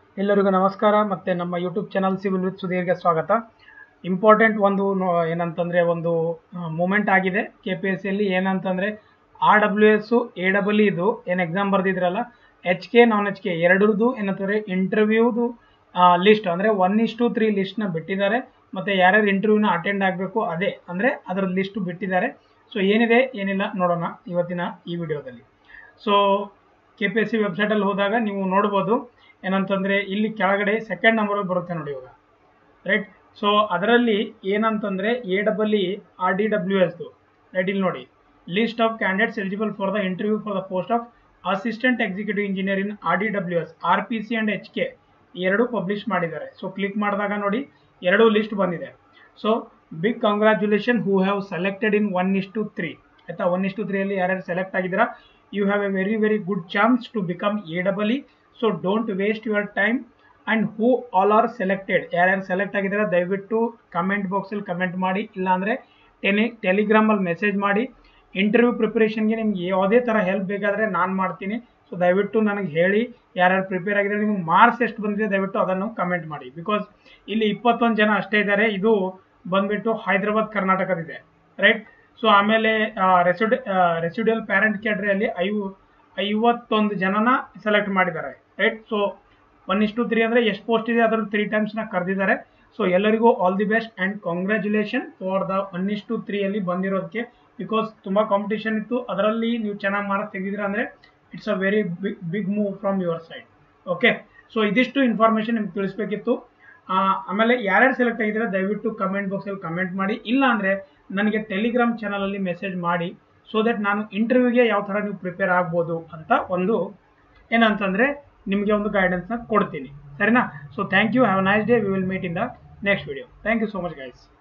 ಎಲ್ಲರಿಗೂ ನಮಸ್ಕಾರ ಮತ್ತು ನಮ್ಮ ಯೂಟ್ಯೂಬ್ ಚಾನಲ್ ಸಿವಿಲ್ ವಿತ್ ಸುಧೀರ್ಗೆ ಸ್ವಾಗತ ಇಂಪಾರ್ಟೆಂಟ್ ಒಂದು ನೋ- ಏನಂತಂದರೆ ಒಂದು ಮೂಮೆಂಟ್ ಆಗಿದೆ ಕೆ ಪಿ ಎಸ್ ಸಿಯಲ್ಲಿ ಏನಂತಂದರೆ R W S A double ಇದು ಏನು ಎಕ್ಸಾಮ್ ಬರೆದಿದ್ರಲ್ಲ H K non H K ಎರಡರದ್ದು ಏನಂತಂದರೆ ಇಂಟರ್ವ್ಯೂದು ಲಿಸ್ಟ್ ಅಂದರೆ ಒನ್ ಇಷ್ಟು ತ್ರೀ ಲಿಸ್ಟ್ನ ಬಿಟ್ಟಿದ್ದಾರೆ ಮತ್ತು ಯಾರ್ಯಾರು ಇಂಟರ್ವ್ಯೂನ ಅಟೆಂಡ್ ಆಗಬೇಕು ಅದೇ ಅಂದರೆ ಅದರ ಲಿಸ್ಟ್ ಬಿಟ್ಟಿದ್ದಾರೆ ಸೊ ಏನಿದೆ ಏನಿಲ್ಲ ನೋಡೋಣ ಇವತ್ತಿನ ಈ ವಿಡಿಯೋದಲ್ಲಿ so K P S C ವೆಬ್ಸೈಟಲ್ಲಿ ಹೋದಾಗ ನೀವು ನೋಡ್ಬೋದು ಏನಂತಂದರೆ ಇಲ್ಲಿ ಕೆಳಗಡೆ ಸೆಕೆಂಡ್ ನಂಬರ್ ಬರುತ್ತೆ ನೋಡಿ ಇವಾಗ ರೈಟ್ ಸೊ ಅದರಲ್ಲಿ ಏನಂತಂದರೆ A double E R D W ಎಸ್ದು ರೈಟ್ ಇಲ್ಲಿ ನೋಡಿ list of candidates eligible for the interview for the post of assistant executive engineer in R D W S R P C and H K ಎರಡು publish ಮಾಡಿದ್ದಾರೆ so click ಮಾಡಿದಾಗ ನೋಡಿ ಎರಡು list ಬಂದಿದೆ so big congratulation who have selected in one is two three ಆಯ್ತಾ one is two ತ್ರೀಯಲ್ಲಿ ಯಾರ್ಯಾರು select ಆಗಿದ್ದೀರಾ you have A very very good chance to become A double E so don't waste your time and who all are selected ಯಾರ್ಯಾರು select ಆಗಿದ್ದಾರೆ ದಯವಿಟ್ಟು comment ಬಾಕ್ಸಲ್ಲಿ comment ಮಾಡಿ ಇಲ್ಲಾಂದರೆ ಟೆಲಿ ಟೆಲಿಗ್ರಾಮಲ್ಲಿ ಮೆಸೇಜ್ ಮಾಡಿ ಇಂಟರ್ವ್ಯೂ ಪ್ರಿಪ್ರೇಷನ್ಗೆ ನಿಮ್ಗೆ ಯಾವುದೇ ಥರ ಹೆಲ್ಪ್ ಬೇಕಾದರೆ ನಾನು ಮಾಡ್ತೀನಿ ಸೊ ದಯವಿಟ್ಟು ನನಗೆ ಹೇಳಿ ಯಾರ್ಯಾರು ಪ್ರಿಪೇರ್ ಆಗಿದ್ದಾರೆ ನಿಮ್ಗೆ ಮಾರ್ಕ್ಸ್ ಎಷ್ಟು ಬಂದಿದೆ ದಯವಿಟ್ಟು ಅದನ್ನು ಕಮೆಂಟ್ ಮಾಡಿ ಬಿಕಾಸ್ ಇಲ್ಲಿ ಇಪ್ಪತ್ತೊಂದು ಜನ ಅಷ್ಟೇ ಇದ್ದಾರೆ ಇದು ಬಂದ್ಬಿಟ್ಟು ಹೈದರಾಬಾದ್ ಕರ್ನಾಟಕದಿದೆ ರೈಟ್ ಸೊ ಆಮೇಲೆ ರೆಸಿಡ್ ರೆಸಿಡಿಯಲ್ ಪ್ಯಾರೆಂಟ್ ಕ್ಯಾಟ್ರಿಯಲ್ಲಿ ಐವ ಐವತ್ತೊಂದು ಜನನ ಸೆಲೆಕ್ಟ್ ಮಾಡಿದ್ದಾರೆ right so one is two three ಅಂದರೆ ಎಷ್ಟು ಪೋಸ್ಟ್ ಇದೆ ಅದರ ತ್ರೀ ಟೈಮ್ಸ್ನ ಕರೆದಿದ್ದಾರೆ ಸೊ ಎಲ್ಲರಿಗೂ all the best and congratulation for the one is two ತ್ರೀಯಲ್ಲಿ ಬಂದಿರೋದಕ್ಕೆ ಬಿಕಾಸ್ ತುಂಬ ಕಾಂಪಿಟೇಷನ್ ಇತ್ತು ಅದರಲ್ಲಿ ನೀವು ಚೆನ್ನಾಗಿ ಮಾರ್ಕ್ಸ್ ತೆಗೆದಿರ ಅಂದರೆ it's a very big big move from your side okay so ಇದಿಷ್ಟು ಇನ್ಫಾರ್ಮೇಷನ್ ನಿಮ್ಗೆ ತಿಳಿಸ್ಬೇಕಿತ್ತು ಆ, ಆಮೇಲೆ ಯಾರ್ಯಾರು ಸೆಲೆಕ್ಟ್ ಆಗಿದ್ರೆ ದಯವಿಟ್ಟು ಕಮೆಂಟ್ ಬಾಕ್ಸಲ್ಲಿ ಕಮೆಂಟ್ ಮಾಡಿ ಇಲ್ಲ ಅಂದರೆ ನನಗೆ ಟೆಲಿಗ್ರಾಮ್ ಚಾನಲಲ್ಲಿ ಮೆಸೇಜ್ ಮಾಡಿ ಸೊ ದಟ್ ನಾನು ಇಂಟರ್ವ್ಯೂಗೆ ಯಾವ ಥರ ನೀವು ಪ್ರಿಪೇರ್ ಆಗ್ಬೋದು ಅಂತ ಒಂದು ಏನಂತಂದರೆ ನಿಮಗೆ ಒಂದು ಗೈಡೆನ್ಸ್ನ ಕೊಡ್ತೀನಿ ಸರಿನಾ so thank you have nice day we will meet in the next video thank you so much guys